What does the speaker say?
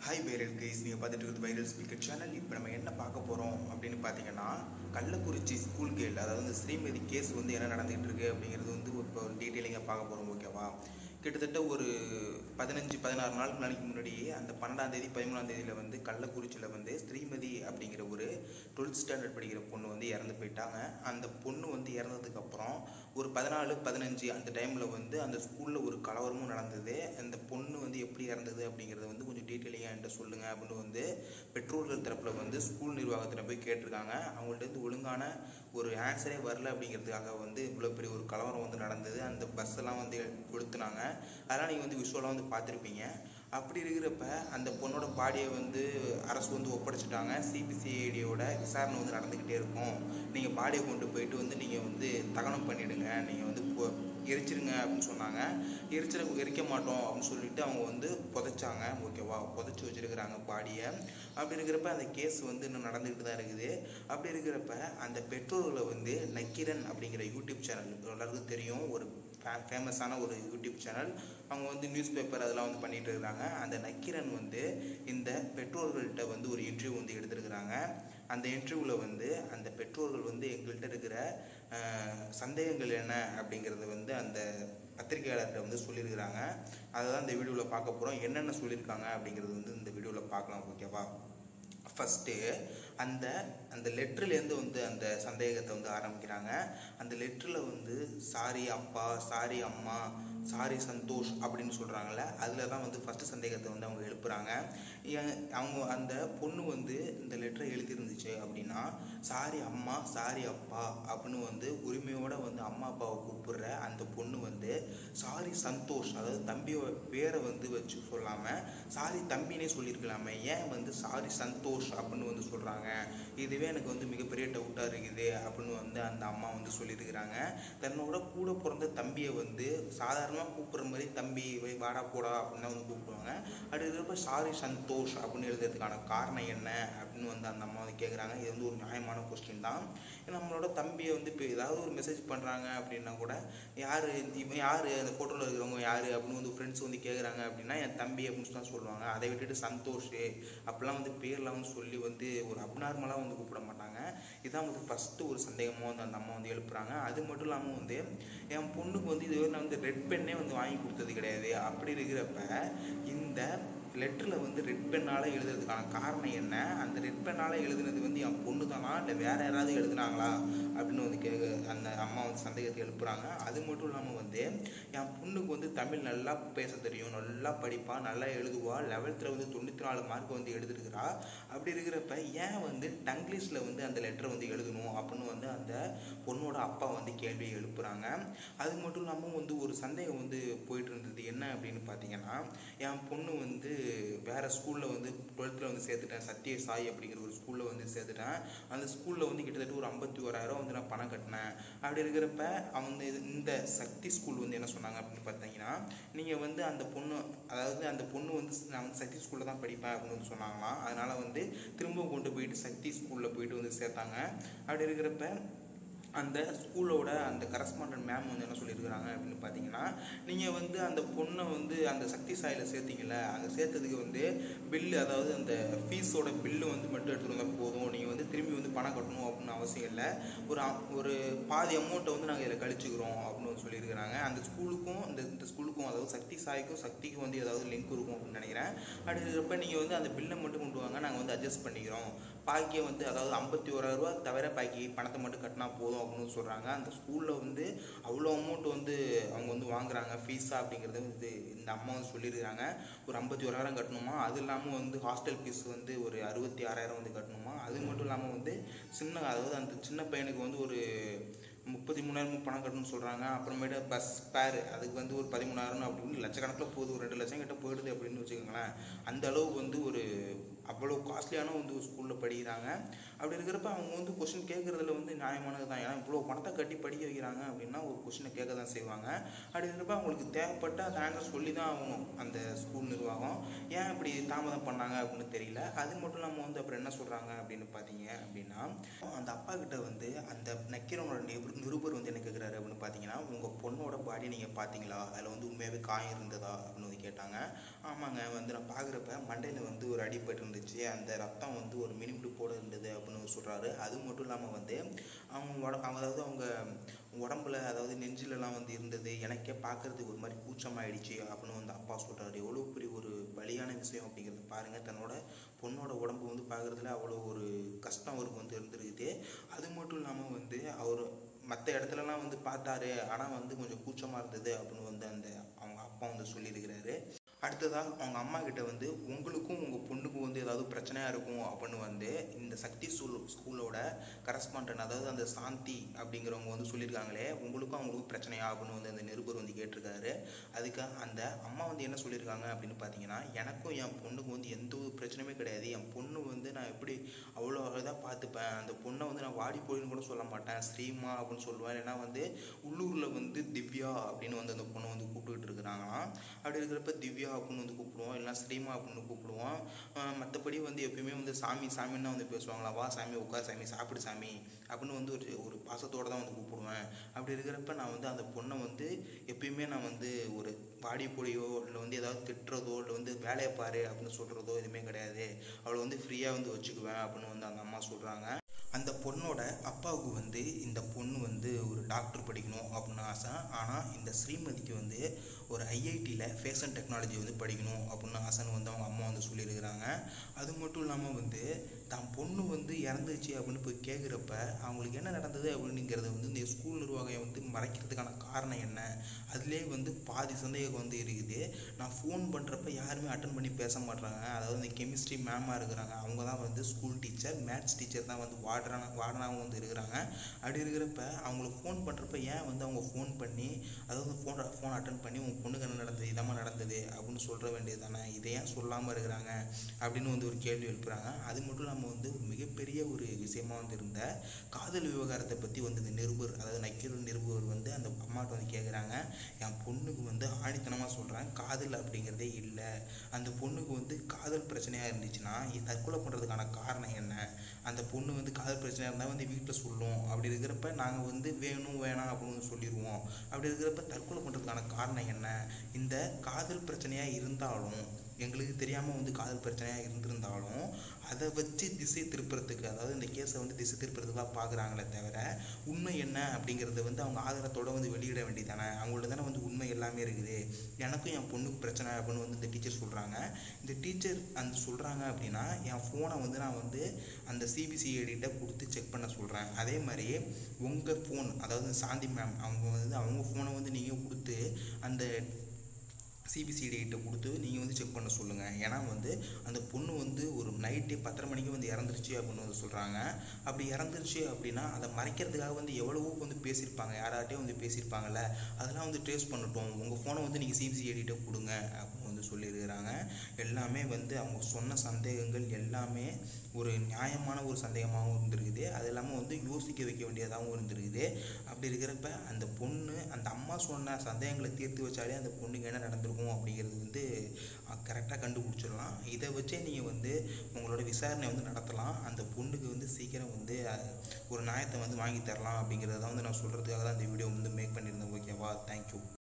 hi viral guys நீங்கள் பார்த்துட்டு இருக்கிறது வைரல் ஸ்பீக்கர் சேனல் இப்போ நம்ம என்ன பார்க்க போகிறோம் அப்படின்னு பார்த்தீங்கன்னா கள்ளக்குறிச்சி ஸ்கூல் கேள் அதாவது இந்த ஸ்ரீமதி கேஸ் வந்து என்ன நடந்துகிட்டு இருக்கு அப்படிங்கிறது வந்து இப்போ டீட்டெயிலிங்காக பார்க்க போகிறோம் ஓகேவா கிட்டத்தட்ட ஒரு பதினஞ்சு பதினாறு நாளுக்கு நாளைக்கு முன்னாடியே அந்த பன்னெண்டாம் தேதி பதிமூணாம் தேதியில் வந்து கள்ளக்குறிச்சியில் வந்து ஸ்ரீமதி அப்படிங்கிற ஒரு டுவெல்த் ஸ்டாண்டர்ட் படிக்கிற பொண்ணு வந்து இறந்து போயிட்டாங்க அந்த பொண்ணு வந்து இறந்ததுக்கப்புறம் ஒரு பதினாலு பதினஞ்சு அந்த டைமில் வந்து அந்த ஸ்கூலில் ஒரு கலவரமும் நடந்தது அந்த பொண்ணு வந்து எப்படி இறந்தது அப்படிங்கிறத வந்து கொஞ்சம் டீட்டெயிலிங்காக என்கிட்ட சொல்லுங்கள் அப்படின்னு வந்து பெற்றோர்கள் தரப்பில் வந்து ஸ்கூல் நிர்வாகத்தில் போய் கேட்டிருக்காங்க அவங்கள்ட்ட இருந்து ஒழுங்கான ஒரு ஆன்சரே வரல அப்படிங்கிறதுக்காக வந்து இவ்வளோ பெரிய ஒரு கலவரம் வந்து நடந்தது அந்த பஸ் எல்லாம் வந்து கொளுத்துனாங்க அதெல்லாம் நீங்கள் வந்து விஷுவலாக வந்து பார்த்துருப்பீங்க அப்படி இருக்கிறப்ப அந்த பொண்ணோட பாடியை வந்து அரசு வந்து ஒப்படைச்சிட்டாங்க சிபிசிஐடியோட விசாரணை வந்து நடந்துக்கிட்டே இருக்கும் நீங்கள் பாடியை கொண்டு போயிட்டு வந்து நீங்கள் வந்து தகனம் பண்ணிடுங்க நீங்கள் வந்து பொ எரிச்சிருங்க அப்படின்னு சொன்னாங்க எரிச்சிட எரிக்க மாட்டோம் அப்படின்னு சொல்லிட்டு அவங்க வந்து புதைச்சாங்க ஓகேவா புதைச்சி வச்சிருக்கிறாங்க பாடியை அப்படி இருக்கிறப்ப அந்த கேஸ் வந்து இன்னும் நடந்துக்கிட்டு தான் இருக்குது அப்படி இருக்கிறப்ப அந்த பெற்றோர்களை வந்து நக்கீரன் அப்படிங்கிற யூடியூப் சேனல் எல்லாருக்கும் தெரியும் ஒரு ஃபேமஸான ஒரு யூடியூப் சேனல் அவங்க வந்து நியூஸ் பேப்பர் அதெல்லாம் வந்து பண்ணிட்டு இருக்கிறாங்க அந்த நக்கீரன் வந்து இந்த பெற்றோர்கள்ட்ட வந்து ஒரு இன்டர்வியூ வந்து எடுத்திருக்கிறாங்க அந்த இன்டர்வியூவில் வந்து அந்த பெற்றோர்கள் வந்து எங்கள்கிட்ட இருக்கிற சந்தேகங்கள் என்ன அப்படிங்கிறத வந்து அந்த பத்திரிகையாளர்கிட்ட வந்து சொல்லியிருக்கிறாங்க அதை தான் இந்த வீடியோவில் பார்க்க போகிறோம் என்னென்ன சொல்லியிருக்காங்க அப்படிங்கிறது வந்து இந்த வீடியோவில் பார்க்கலாம் ஓகேவா ஃபஸ்ட்டு அந்த அந்த லெட்டர்லேருந்து வந்து அந்த சந்தேகத்தை வந்து ஆரம்பிக்கிறாங்க அந்த லெட்டரில் வந்து சாரி அப்பா சாரி அம்மா சாரி சந்தோஷ் அப்படின்னு சொல்கிறாங்கல்ல அதில் தான் வந்து ஃபஸ்ட்டு சந்தேகத்தை வந்து அவங்க எழுப்புறாங்க அவங்க அந்த பொண்ணு வந்து இந்த லெட்டரை எழுதியிருந்துச்சு அப்படின்னா சாரி அம்மா சாரி அப்பா அப்படின்னு வந்து உரிமையோடு வந்து அம்மா அப்பாவை கூப்பிடுற அந்த பொண்ணு வந்து சாரி சந்தோஷ் அதாவது தம்பியோட பேரை வந்து வச்சு சொல்லாமல் சாரி தம்பினே சொல்லியிருக்கலாமே ஏன் வந்து சாரி சந்தோஷ் அப்படின்னு வந்து சொல்கிறாங்க இதுவே எனக்கு வந்து மிகப்பெரிய டவுட்டாக இருக்குது அப்படின்னு வந்து அந்த அம்மா வந்து சொல்லியிருக்கிறாங்க தன்னோட கூட பிறந்த தம்பியை வந்து சாதாரணமாக கூப்பிட்ற மாதிரி தம்பி வாடா போடா அப்படின்னு வந்து கூப்பிடுவாங்க அப்படி இருக்கிறப்ப சாரி சந்தோஷ் அப்படின்னு எழுதுறதுக்கான காரணம் என்ன அப்படின்னு வந்து அந்த அம்மா வந்து கேட்குறாங்க இது வந்து ஒரு நியாயமான கொஸ்டின் தான் நம்மளோட தம்பியை வந்து இப்போ ஏதாவது ஒரு மெசேஜ் பண்ணுறாங்க அப்படின்னா கூட யார் இவன் யார் அந்த ஃபோட்டோவில் இருக்கிறவங்க யார் அப்படின்னு வந்து ஃப்ரெண்ட்ஸ் வந்து கேட்குறாங்க அப்படின்னா என் தம்பி அப்படின்னு தான் சொல்லுவாங்க அதை விட்டுட்டு சந்தோஷ் அப்படிலாம் வந்து பேர்லாம் வந்து சொல்லி வந்து ஒரு அப்நார்மலாக வந்து கூப்பிட மாட்டாங்க இதான் வந்து ஃபஸ்ட்டு ஒரு சந்தேகமாக வந்து அந்த அம்மா வந்து எழுப்புறாங்க அது மட்டும் இல்லாமல் வந்து என் பொண்ணுக்கு வந்து இதுவரை நான் வந்து ரெட் பென்னே வந்து வாங்கி கொடுத்தது கிடையாது அப்படி இருக்கிறப்ப இந்த லெட்டரில் வந்து ரெட் பென்னால் எழுதுறதுக்கான காரணம் என்ன அந்த ரெட் பென்னால் எழுதுனது வந்து என் பொண்ணு தானா இல்லை வேற யாராவது எழுதுனாங்களா அப்படின்னு வந்து கேட்க அந்த அம்மா வந்து சந்தேகத்தை எழுப்புறாங்க அது மட்டும் இல்லாமல் வந்து என் பொண்ணுக்கு வந்து தமிழ் நல்லா பேச தெரியும் நல்லா படிப்பா நல்லா எழுதுவா லெவல்த்தில் வந்து தொண்ணூற்றி நாலு மார்க் வந்து எடுத்துருக்கிறா அப்படி இருக்கிறப்ப ஏன் வந்து டங்கிலீஷில் வந்து அந்த லெட்டரை வந்து எழுதணும் அப்படின்னு வந்து அந்த பொண்ணோட அப்பா வந்து கேள்வி எழுப்புறாங்க அது மட்டும் இல்லாமல் வந்து ஒரு சந்தேகம் வந்து போயிட்டு இருந்தது என்ன அப்படின்னு பார்த்தீங்கன்னா என் பொண்ணு வந்து வேற ஸ்கூலில் வந்து டுவெல்த்தில் வந்து சேர்த்துட்டேன் சத்ய சாய் அப்படிங்கிற ஒரு ஸ்கூலில் வந்து சேர்த்துட்டேன் அந்த ஸ்கூலில் வந்து கிட்டத்தட்ட ஒரு ஐம்பத்தி ஓராயிரம் வந்து நான் பணம் கட்டினேன் அப்படி இருக்கிறப்ப அவங்க இந்த சக்தி ஸ்கூல் வந்து என்ன சொன்னாங்க அப்படின்னு பார்த்தீங்கன்னா நீங்கள் வந்து அந்த பொண்ணு அதாவது அந்த பொண்ணு வந்து நான் வந்து சக்தி ஸ்கூலில் தான் படிப்பேன் அப்படின்னு வந்து சொன்னாங்களாம் அதனால் வந்து திரும்ப கொண்டு போயிட்டு சக்தி ஸ்கூலில் போயிட்டு வந்து சேர்த்தாங்க அப்படி இருக்கிறப்ப அந்த ஸ்கூலோட அந்த கரஸ்பாண்டன்ட் மேம் வந்து என்ன சொல்லியிருக்கிறாங்க அப்படின்னு பார்த்தீங்கன்னா நீங்கள் வந்து அந்த பொண்ணை வந்து அந்த சக்தி சாயில் சேர்த்தீங்கல்ல அங்கே சேர்த்ததுக்கு வந்து பில்லு அதாவது அந்த ஃபீஸோட பில்லு வந்து மட்டும் எடுத்துகிட்டு வந்தால் போதும் நீங்கள் வந்து திரும்பி வந்து பணம் கட்டணும் அப்படின்னு அவசியம் இல்லை ஒரு ஒரு பாதி அமௌண்ட்டை வந்து நாங்கள் இதில் கழிச்சுக்கிறோம் அப்படின்னு வந்து சொல்லியிருக்கிறாங்க அந்த ஸ்கூலுக்கும் இந்த இந்த ஸ்கூலுக்கும் அதாவது சக்தி சாய்க்கும் சக்திக்கும் வந்து ஏதாவது லிங்க் இருக்கும் அப்படின்னு நினைக்கிறேன் அப்படி இருக்கிறப்ப நீங்கள் வந்து அந்த பில்லை மட்டும் கொண்டு வாங்க நாங்கள் வந்து அட்ஜஸ்ட் பண்ணிக்கிறோம் பாக்கியை வந்து அதாவது ஐம்பத்தி ஓராயிரரூவா தவிர பாக்கி பணத்தை மட்டும் கட்டினா போதும் அப்படின்னு சொல்கிறாங்க அந்த ஸ்கூலில் வந்து அவ்வளோ அமௌண்ட் வந்து அவங்க வந்து வாங்குறாங்க ஃபீஸா அப்படிங்கிறத வந்து இந்த அம்மா வந்து சொல்லியிருக்காங்க ஒரு ஐம்பத்தி ஓராயிரம் கட்டணுமா அது இல்லாமல் வந்து ஹாஸ்டல் ஃபீஸ் வந்து ஒரு அறுபத்தி ஆறாயிரம் வந்து கட்டணுமா அது மட்டும் இல்லாமல் வந்து சின்ன அதாவது அந்த சின்ன பையனுக்கு வந்து ஒரு முப்பத்தி மூணாயிரம் பணம் கட்டணும்னு சொல்கிறாங்க அப்புறமேட்டு பஸ் பேர் அதுக்கு வந்து ஒரு பதிமூணாயிரம் அப்படின்னு லட்சக்கணக்கில் போகுது ஒரு ரெண்டு லட்சம் கிட்ட போயிடுது அப்படின்னு வச்சுக்கோங்களேன் அந்த அளவுக்கு வந்து ஒரு அவ்வளோ காஸ்ட்லியான வந்து ஒரு ஸ்கூலில் படிக்கிறாங்க அப்படி இருக்கிறப்ப அவங்க வந்து கொஷின் கேட்குறதுல வந்து நியாயமானது தான் ஏன்னா இவ்வளோ பணத்தை கட்டி படிக்க வைக்கிறாங்க அப்படின்னா ஒரு கொஷினை கேட்க தான் செய்வாங்க அப்படி இருக்கிறப்ப அவங்களுக்கு தேவைப்பட்ட அந்த ஆன்சர் சொல்லி தான் ஆகணும் அந்த ஸ்கூல் நிர்வாகம் ஏன் இப்படி தாமதம் பண்ணாங்க அப்படின்னு தெரியல அது மட்டும் இல்லாமல் வந்து அப்புறம் என்ன சொல்கிறாங்க அப்படின்னு பார்த்தீங்க அப்படின்னா அந்த அப்பா கிட்ட வந்து அந்த நக்கீரனோட நிருபர் நிருபர் வந்து என்ன கேட்குறாரு அப்படின்னு பார்த்தீங்கன்னா உங்கள் பொண்ணோட பாடி நீங்கள் பார்த்தீங்களா அதில் வந்து உண்மையாகவே காயம் இருந்ததா அப்படின்னு வந்து கேட்டாங்க ஆமாங்க வந்து நான் பார்க்குறப்ப மண்டையில் வந்து ஒரு அடிபட்டு இருந்துச்சு அந்த ரத்தம் வந்து ஒரு மினிமிட்டு போட இருந்தது அப்படின்னு சொல்கிறாரு அது மட்டும் இல்லாமல் வந்து அவங்க உட அதாவது அவங்க உடம்புல அதாவது நெஞ்சிலலாம் வந்து இருந்தது எனக்கே பார்க்குறதுக்கு ஒரு மாதிரி கூச்சமாயிடுச்சு அப்படின்னு வந்து அப்பா சொல்கிறாரு எவ்வளோ பெரிய ஒரு பலியான விஷயம் அப்படிங்கிறது பாருங்கள் தன்னோட பொண்ணோட உடம்பு வந்து பார்க்குறதுல அவ்வளோ ஒரு கஷ்டம் அவருக்கு வந்து இருந்திருக்குது அது மட்டும் இல்லாமல் வந்து அவர் மற்ற இடத்துலலாம் வந்து பார்த்தாரு ஆனால் வந்து கொஞ்சம் கூச்சமாக இருந்தது அப்படின்னு வந்து அந்த அவங்க அப்பா வந்து சொல்லியிருக்கிறாரு அடுத்ததாக அவங்க அம்மா கிட்ட வந்து உங்களுக்கும் உங்கள் பொண்ணுக்கும் வந்து ஏதாவது பிரச்சனையாக இருக்கும் அப்படின்னு வந்து இந்த சக்தி ஸ்கூல் ஸ்கூலோட கரஸ்பாண்டன் அதாவது அந்த சாந்தி அப்படிங்கிறவங்க வந்து சொல்லியிருக்காங்களே உங்களுக்கும் அவங்களுக்கும் பிரச்சனையா அப்படின்னு வந்து அந்த நிருபர் வந்து கேட்டிருக்காரு அதுக்கு அந்த அம்மா வந்து என்ன சொல்லியிருக்காங்க அப்படின்னு பார்த்தீங்கன்னா எனக்கும் என் பொண்ணுக்கும் வந்து எந்த ஒரு பிரச்சனையுமே கிடையாது என் பொண்ணு வந்து நான் எப்படி அவ்வளோ இதாக பார்த்துப்பேன் அந்த பொண்ணை வந்து நான் வாடி போயின்னு கூட சொல்ல மாட்டேன் ஸ்ரீமா அப்படின்னு சொல்லுவேன் ஏன்னா வந்து உள்ளூரில் வந்து திவ்யா அப்படின்னு வந்து அந்த பொண்ணை வந்து கூப்பிட்டுக்கிட்டு இருக்கிறாங்களாம் அப்படி இருக்கிறப்ப திவ்யா அப்படின்னு வந்து கூப்பிடுவோம் இல்லைனா ஸ்ரீமா அப்படின்னு கூப்பிடுவோம் மற்றபடி வந்து எப்பயுமே வந்து சாமி சாமின்னு தான் வந்து பேசுவாங்களா வா சாமி உட்கார் சாமி சாப்பிடு சாமி அப்படின்னு வந்து ஒரு ஒரு பாசத்தோடு தான் வந்து கூப்பிடுவேன் அப்படி இருக்கிறப்ப நான் வந்து அந்த பொண்ணை வந்து எப்பயுமே நான் வந்து ஒரு வாடி பொடியோ இல்லை வந்து ஏதாவது திட்டுறதோ இல்லை வந்து வேலையை பாரு அப்படின்னு சொல்கிறதோ எதுவுமே கிடையாது அவளை வந்து ஃப்ரீயாக வந்து வச்சுக்குவேன் அப்படின்னு வந்து அந்த அம்மா சொல்கிறாங்க அந்த பொண்ணோட அப்பாவுக்கு வந்து இந்த பொண்ணு வந்து ஒரு டாக்டர் படிக்கணும் அப்படின்னு ஆசை ஆனால் இந்த ஸ்ரீமதிக்கு வந்து ஒரு ஐஐடியில் ஃபேஷன் டெக்னாலஜி வந்து படிக்கணும் அப்படின்னு ஆசைன்னு வந்து அவங்க அம்மா வந்து சொல்லியிருக்கிறாங்க அது மட்டும் இல்லாமல் வந்து தான் பொண்ணு வந்து இறந்துச்சு அப்படின்னு போய் கேட்குறப்ப அவங்களுக்கு என்ன நடந்தது அப்படிங்கிறத வந்து இந்த ஸ்கூல் நிர்வாகம் வந்து மறைக்கிறதுக்கான காரணம் என்ன அதுலேயே வந்து பாதி சந்தேகம் வந்து இருக்குது நான் ஃபோன் பண்ணுறப்ப யாருமே அட்டன் பண்ணி பேச மாட்றாங்க அதாவது இந்த கெமிஸ்ட்ரி மேமாக இருக்கிறாங்க அவங்க தான் வந்து ஸ்கூல் டீச்சர் மேத்ஸ் டீச்சர் தான் வந்து வார்டனாக வார்டனாகவும் வந்து இருக்கிறாங்க அப்படி இருக்கிறப்ப அவங்களுக்கு ஃபோன் பண்ணுறப்ப ஏன் வந்து அவங்க ஃபோன் பண்ணி அதாவது ஃபோன் ஃபோன் அட்டன் பண்ணி உங்கள் பொண்ணுக்கு என்ன நடந்தது இதமாக நடந்தது அப்படின்னு சொல்கிற வேண்டியது தானே இதை ஏன் சொல்லாமல் இருக்கிறாங்க அப்படின்னு வந்து ஒரு கேள்வி எழுப்புறாங்க அது மட்டும் இல்லாமல் வந்து ஒரு மிகப்பெரிய ஒரு விஷயமா வந்து இருந்த காதல் விவகாரத்தை பற்றி வந்து இந்த நிருபர் அதாவது நக்கீரன் நிருபர் வந்து அந்த அம்மாட்ட வந்து கேட்குறாங்க என் பொண்ணுக்கு வந்து ஆணித்தனமாக சொல்கிறேன் காதல் அப்படிங்கிறதே இல்லை அந்த பொண்ணுக்கு வந்து காதல் பிரச்சனையாக இருந்துச்சுன்னா இது தற்கொலை பண்ணுறதுக்கான காரணம் என்ன அந்த பொண்ணு வந்து காதல் பிரச்சனையாக இருந்தால் வந்து வீட்டில் சொல்லும் அப்படி இருக்கிறப்ப நாங்கள் வந்து வேணும் வேணாம் அப்படின்னு வந்து சொல்லிடுவோம் அப்படி இருக்கிறப்ப தற்கொலை பண்ணுறதுக்கான காரணம் என்ன இந்த காதல் பிரச்சனையாக இருந்தாலும் எங்களுக்கு தெரியாமல் வந்து காதல் பிரச்சனையாக இருந்திருந்தாலும் அதை வச்சு திசை திருப்புறதுக்கு அதாவது இந்த கேஸை வந்து திசை திருப்புறதுக்கு தான் பார்க்குறாங்களே தவிர உண்மை என்ன அப்படிங்கிறத வந்து அவங்க ஆதாரத்தோட வந்து வெளியிட வேண்டியதானே அவங்கள்ட்ட தானே வந்து உண்மை எல்லாமே இருக்குது எனக்கும் என் பொண்ணுக்கு பிரச்சனை அப்படின்னு வந்து இந்த டீச்சர் சொல்கிறாங்க இந்த டீச்சர் அந்த சொல்கிறாங்க அப்படின்னா என் ஃபோனை வந்து நான் வந்து அந்த சிபிசிஐடிகிட்ட கொடுத்து செக் பண்ண சொல்கிறேன் அதே மாதிரி உங்கள் ஃபோன் அதாவது சாந்தி மேம் அவங்க வந்து அவங்க ஃபோனை வந்து நீங்கள் கொடுத்து அந்த சிபிசிடிகிட்ட கொடுத்து நீங்கள் வந்து செக் பண்ண சொல்லுங்கள் ஏன்னா வந்து அந்த பொண்ணு வந்து ஒரு நைட்டு பத்தரை மணிக்கு வந்து இறந்துருச்சு அப்படின்னு வந்து சொல்கிறாங்க அப்படி இறந்துருச்சு அப்படின்னா அதை மறைக்கிறதுக்காக வந்து எவ்வளவோ வந்து பேசியிருப்பாங்க யாராட்டையும் வந்து பேசியிருப்பாங்கல்ல அதெல்லாம் வந்து ட்ரேஸ் பண்ணட்டும் உங்கள் ஃபோனை வந்து நீங்கள் சிபிசிஐடிகிட்ட கொடுங்க அப்படின்னு வந்து சொல்லியிருக்கிறாங்க எல்லாமே வந்து அவங்க சொன்ன சந்தேகங்கள் எல்லாமே ஒரு நியாயமான ஒரு சந்தேகமாகவும் இருந்திருக்குது அது இல்லாமல் வந்து யோசிக்க வைக்க வேண்டியதாகவும் இருந்திருக்குது அப்படி இருக்கிறப்ப அந்த பொண்ணு அந்த அம்மா சொன்ன சந்தேகங்களை தீர்த்து வச்சாலே அந்த பொண்ணுக்கு என்ன நடந்திருக்கும் அப்படிங்கிறது வந்து கரெக்டாக கண்டுபிடிச்சிடலாம் இதை வச்சே நீங்கள் வந்து உங்களோட விசாரணை வந்து நடத்தலாம் அந்த பொண்ணுக்கு வந்து சீக்கிரம் வந்து அஹ், ஒரு நியாயத்தை வந்து வாங்கி தரலாம் அப்படிங்கிறத வந்து நான் சொல்கிறதுக்காக தான் இந்த வீடியோ வந்து மேக் பண்ணியிருந்தேன் ஓகேவா தேங்க்யூ